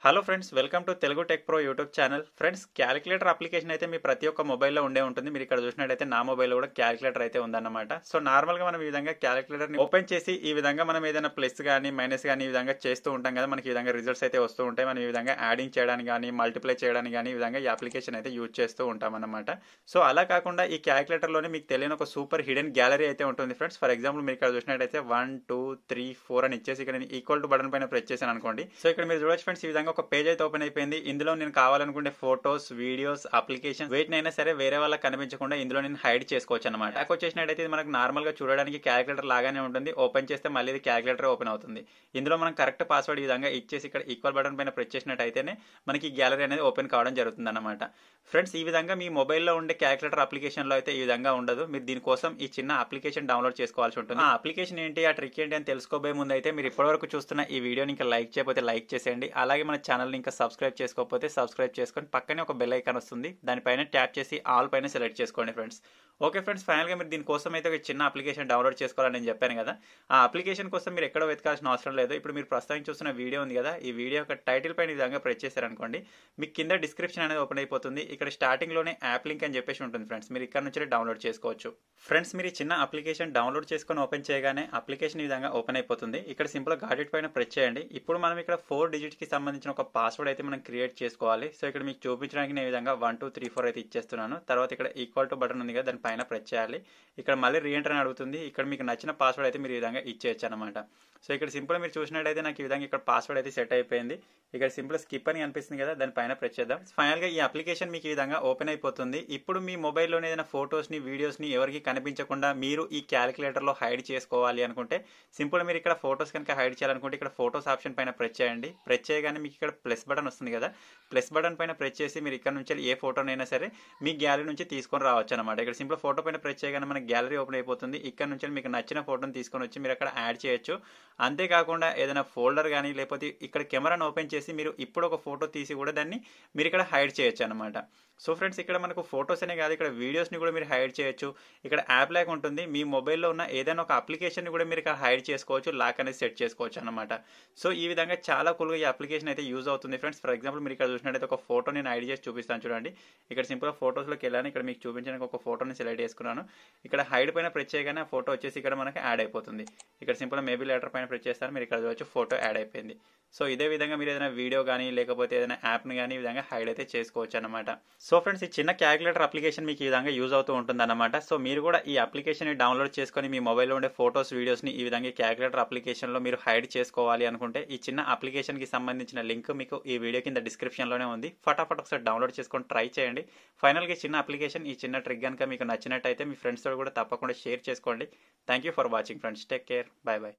hello friends welcome to Telugu tech pro YouTube channel friends calculator application అయితే మీ ప్రతి ఒక్క మొబైల్లో ఉండే ఉంటుంది మీరు ఇక్కడ చూసినట్టయితే నా మొబైల్లో కూడా క్యాలిక్యులేటర్ అయితే ఉందన్నమాట సో నార్మల్గా మనం ఈ విధంగా క్యాలిక్యులేటర్ని ఓపెన్ చేసి ఈ విధంగా మనం ఏదైనా ప్లస్ కానీ మైనస్ కానీ ఈ విధంగా చేస్తూ ఉంటాం కదా మనకి ఈ విధంగా రిజల్ట్స్ అయితే వస్తూ ఉంటాయి మనం ఈ విధంగా యాడింగ్ చేయడానికి కానీ మల్టిప్లై చేయడానికి కానీ ఈ విధంగా ఈ అప్లికేషన్ అయితే యూజ్ చేస్తూ ఉంటాం అన్నమాట సో అలా కాకుండా ఈ క్యాలిక్యులేటర్లోనే మీకు తెలియని ఒక సూపర్ హిడెన్ గ్యాలరీ అయితే ఉంటుంది ఫ్రెండ్స్ ఫర్ ఎగ్జాంపుల్ మీరు ఇక్కడ చూసినట్టయితే వన్ టూ త్రీ ఫోర్ అని ఇచ్చేసి ఇక్కడ నేను ఈక్వల్ టు బటన్ పైన ప్రెస్ చేశాను అనుకోండి సో ఇక్కడ మీరు చూడొచ్చు ఫ్రెండ్స్ ఈ విధంగా ఒక పేజ్ అయితే ఓపెన్ అయిపోయింది ఇందులో నేను కావాలనుకుంటే ఫోటోస్ వీడియోస్ అప్లికేషన్ వేటినైనా సరే వేరే వాళ్ళకి కనిపించకుండా ఇందులో నేను హైడ్ చేసుకోవచ్చు అనమాట బ్యాక్ వచ్చేసినట్టయితే ఇది మనకు నార్మల్ గా చూడడానికి క్యాలిక్యులేటర్ లాగానే ఉంటుంది ఓపెన్ చేస్తే మళ్ళీ ఇది క్యాలిక్యులేటర్ ఓపెన్ అవుతుంది ఇందులో మనం కరెక్ట్ పాస్వర్డ్ ఈ విధంగా ఇచ్చేసి ఇక్కడ ఈక్వల్ బటన్ పైన ప్రెస్ చేసినట్టయితేనే మనకి గ్యాలరీ అనేది ఓపెన్ కావడం జరుగుతుంది అనమాట ఫ్రెండ్స్ ఈ విధంగా మీ మొబైల్లో ఉండే క్యాలిక్యులేటర్ అప్లికేషన్ లో అయితే ఈ విధంగా ఉండదు మీరు దీనికోసం ఈ చిన్న అప్లికేషన్ డౌన్లోడ్ చేసుకోవాల్సి ఉంటుంది ఆ అప్లికేషన్ ఏంటి ఆ ట్రిక్ ఏంటి అని తెలుసుకోబోయే ముందు అయితే మీరు ఇప్పటివరకు చూస్తున్న ఈ వీడియోని ఇంకా లైక్ చేయకపోతే లైక్ చేసేయండి అలాగే మన ఛానల్ని ఇంకా సబ్స్క్రైబ్ చేసుకోకపోతే సబ్స్క్రైబ్ చేసుకొని పక్కనే ఒక బెల్ ఐకాన్ వస్తుంది దానిపైన ట్యాప్ చేసి ఆల్ పైన సెలెక్ట్ చేసుకోండి ఫ్రెండ్స్ ఓకే ఫ్రెండ్స్ ఫైనల్గా మీరు దీనికోసం అయితే ఒక చిన్న అప్లికేషన్ డౌన్లోడ్ చేసుకోవాలని నేను చెప్పాను కదా ఆ అప్లికేషన్ కోసం మీరు ఎక్కడో వెతకాల్సిన అవసరం లేదు ఇప్పుడు మీరు ప్రస్తుతం చూస్తున్న వీడియో ఉంది కదా ఈ వీడియో యొక్క టైటిల్ పైన ఈ విధంగా ప్రెస్ చేశారనుకోండి మీకు కింద డిస్క్రిప్షన్ అనేది ఓపెన్ అయిపోతుంది ఇక్కడ స్టార్టింగ్లోనే యాప్ లింక్ అని చెప్పేసి ఉంటుంది ఫ్రెండ్స్ మీరు ఇక్కడ నుంచి డౌన్లోడ్ చేసుకోవచ్చు ఫ్రెండ్స్ మీరు ఈ చిన్న అప్లికేషన్ డౌన్లోడ్ చేసుకొని ఓపెన్ చేయగానే అప్లికేషన్ ఈ విధంగా ఓపెన్ అయిపోతుంది ఇక్కడ సింపుల్ గాడెట్ పైన ప్రెస్ చేయండి ఇప్పుడు మనం ఇక్కడ ఫోర్ డిజిట్ కి సంబంధించిన ఒక పాస్వర్డ్ అయితే మనం క్రియేట్ చేసుకోవాలి సో ఇక్కడ మీకు చూపించడానికి నేను ఈ విధంగా వన్ టూ త్రీ ఫోర్ అయితే ఇచ్చేస్తున్నాను తర్వాత ఇక్కడ ఈక్వల్ టు బటన్ ఉంది కదా దాని పైన ప్రెస్ చేయాలి ఇక్కడ మళ్ళీ రీఎంటర్ అని అడుగుతుంది ఇక్కడ మీకు నచ్చిన పాస్వర్డ్ అయితే మీరు ఈ విధంగా ఇచ్చేయచ్చు అనమాట సో ఇక్కడ సింపుల్ మీరు చూసినట్టయితే నాకు ఈ విధంగా ఇక్కడ పాస్వర్డ్ అయితే సెట్ అయిపోయింది ఇక్కడ సింపుల్ స్కిప్ అని అనిపిస్తుంది కదా దాని పైన ప్రెస్ చేద్దాం ఫైనల్ గా ఈ అప్లికేషన్ మీకు ఈ విధంగా ఓపెన్ అయిపోతుంది ఇప్పుడు మీ మొబైల్లోనే ఏదైనా ఫోటోస్ ని వీడియోస్ ని ఎవరికి కనిపించకుండా మీరు ఈ క్యాలిక్యులేటర్ లో హైడ్ చేసుకోవాలి అనుకుంటే సింపుల్ మీరు ఇక్కడ ఫోటోస్ కనుక హైడ్ చేయాలనుకుంటే ఇక్కడ ఫోటోస్ ఆప్షన్ పైన ప్రెస్ చేయండి ప్రెస్ చేయగానే మీకు ఇక్కడ ప్లస్ బటన్ వస్తుంది కదా ప్లస్ బటన్ పైన ప్రెస్ చేసి మీరు ఇక్కడ నుంచి ఏ ఫోటోనైనా సరే మీ గ్యాలరీ నుంచి తీసుకొని రావచ్చు అనమాట ఇక్కడ సింపుల్ ఫోటో పైన ప్రెస్ చేయగానే మన గ్యాలరీ ఓపెన్ అయిపోతుంది ఇక్కడ నుంచి మీకు నచ్చిన ఫోటోని తీసుకొని వచ్చి మీరు అక్కడ యాడ్ చేయొచ్చు అంతేకాకుండా ఏదైనా ఫోల్డర్ కానీ లేకపోతే ఇక్కడ కెమెరాను ఓపెన్ చేసి మీరు ఇప్పుడు ఒక ఫోటో తీసి కూడా దాన్ని మీరు ఇక్కడ హైడ్ చేయొచ్చు అనమాట సో ఫ్రెండ్స్ ఇక్కడ మనకు ఫొటోస్ అనే కాదు ఇక్కడ వీడియోస్ని కూడా మీరు హైడ్ చేయొచ్చు ఇక్కడ యాప్ లాక్ ఉంటుంది మీ మొబైల్లో ఉన్న ఏదైనా ఒక అప్లికేషన్ కూడా మీరు ఇక్కడ హైడ్ చేసుకోవచ్చు లాక్ అనేది సెట్ చేసుకోవచ్చు అనమాట సో ఈ విధంగా చాలా కూల్గా ఈ అప్లికేషన్ అయితే యూజ్ అవుతుంది ఫ్రెండ్స్ ఫర్ ఎగ్జాంపుల్ మీరు ఇక్కడ చూసినట్టయితే ఒక ఫోటో నేను హైడ్ చేసి చూపిస్తాను చూడండి ఇక్కడ సింపుల్గా ఫోటోస్లోకి వెళ్ళాను ఇక్కడ మీకు చూపించడానికి ఒక ఫోటోని సెలెక్ట్ చేసుకున్నాను ఇక్కడ హైడ్ పైన ప్రెస్ చేయగానే ఆ ఫోటో వచ్చేసి ఇక్కడ మనకి యాడ్ అయిపోతుంది ఇక్కడ సింపుల్ మేబీ లెటర్ పైన ప్రెస్ చేస్తాను మీరు ఇక్కడ చూడవచ్చు ఫోటో యాడ్ అయిపోయింది సో ఇదే విధంగా మీరు ఏదైనా వీడియో కానీ లేకపోతే ఏదైనా యాప్ని కానీ ఈ విధంగా హైడ్ అయితే చేసుకోవచ్చు అనమాట సో ఫ్రెండ్స్ ఈ చిన్న క్యాలిక్యులేటర్ అప్లికేషన్ మీకు ఈ విధంగా యూజ్ అవుతూ ఉంటుంది అనమాట సో మీరు కూడా ఈ అప్లికేషన్ డౌన్లోడ్ చేసుకొని మీ మొబైల్లో ఉండే ఫోటోస్ వీడియోస్ని ఈ విధంగా క్యాలిక్యులేటర్ అప్లికేషన్లో మీరు హైడ్ చేసుకోవాలి అనుకుంటే ఈ చిన్న అప్లికేషన్కి సంబంధించిన లింక్ మీకు ఈ వీడియో కింద డిస్క్రిప్షన్లోనే ఉంది ఫటాఫట్ ఒకసారి డౌన్లోడ్ చేసుకొని ట్రై చేయండి ఫైనల్గా చిన్న అప్లికేషన్ ఈ చిన్న ట్రిక్ కనుక మీకు నచ్చినట్టయితే మీ ఫ్రెండ్స్తో కూడా తప్పకుండా షేర్ చేసుకోండి thank you for watching friends take care bye bye